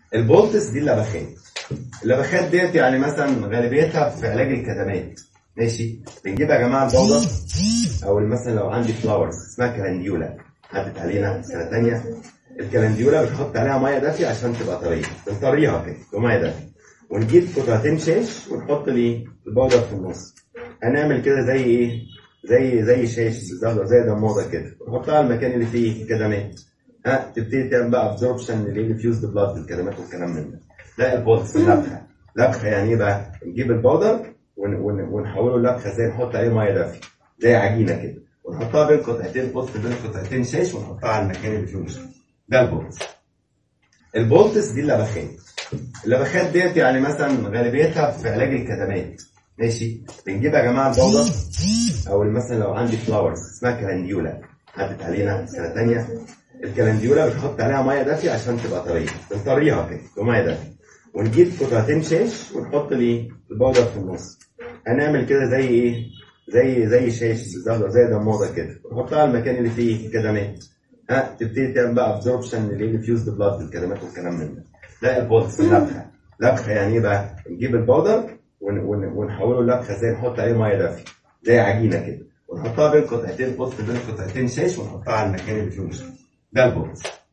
البولتس دي اللبخات اللبخات ديت يعني مثلا غالبيتها في علاج الكدمات ماشي بنجيب يا جماعه البودر او مثلا لو عندي فلاورز اسمها كلانديولا عدت علينا سنه ثانيه الكلانديولا بتحط عليها ميه دافيه عشان تبقى طريه بنطريها كده بميه دافيه ونجيب قطعتين شاش ونحط لي البودر في النص هنعمل كده زي ايه زي زي شاش بالظبط زي دموضه كده ونحطها على المكان اللي فيه كدمات ها تبتدي تعمل بقى ابزوربشن للانفيوزد بلاد الكلمات والكلام من ده ده البولس لبخه لبخه يعني ايه بقى نجيب البودر ون- ون- ونحوله لبخه زي نحط عليه ميه دافيه زي عجينه كده ونحطها بين قطعتين بوست بين قطعتين شاش ونحطها على المكان اللي فيه مشكله ده البولس البولتس دي اللبخات اللبخات ديت يعني مثلا غالبيتها في علاج الكدمات ماشي بنجيب يا جماعه البودر او مثلا لو عندي فلاورز اسمها كلانديولا عدت علينا سنه ثانيه الكلانديولا بتحط عليها ميه دافيه عشان تبقى طريه بنطريها كده بميه دافيه ونجيب قطعتين شاش ونحط لي البودر في النص هنعمل كده زي ايه زي زي شاش بالظبط زي دموضه كده ونحطها على المكان اللي فيه كدمات ها تبتدي تعمل بقى ابزوربشن للانفيوزد بلاد الكلمات والكلام من ده ده البولس لبخه لبخه يعني ايه بقى نجيب البودر ون- ون- ونحوله لبخه زي نحط عليه ميه دافيه زي عجينه كده ونحطها بين قطعتين بوست بين قطعتين شاش ونحطها على المكان اللي فيه مشكله ده البولس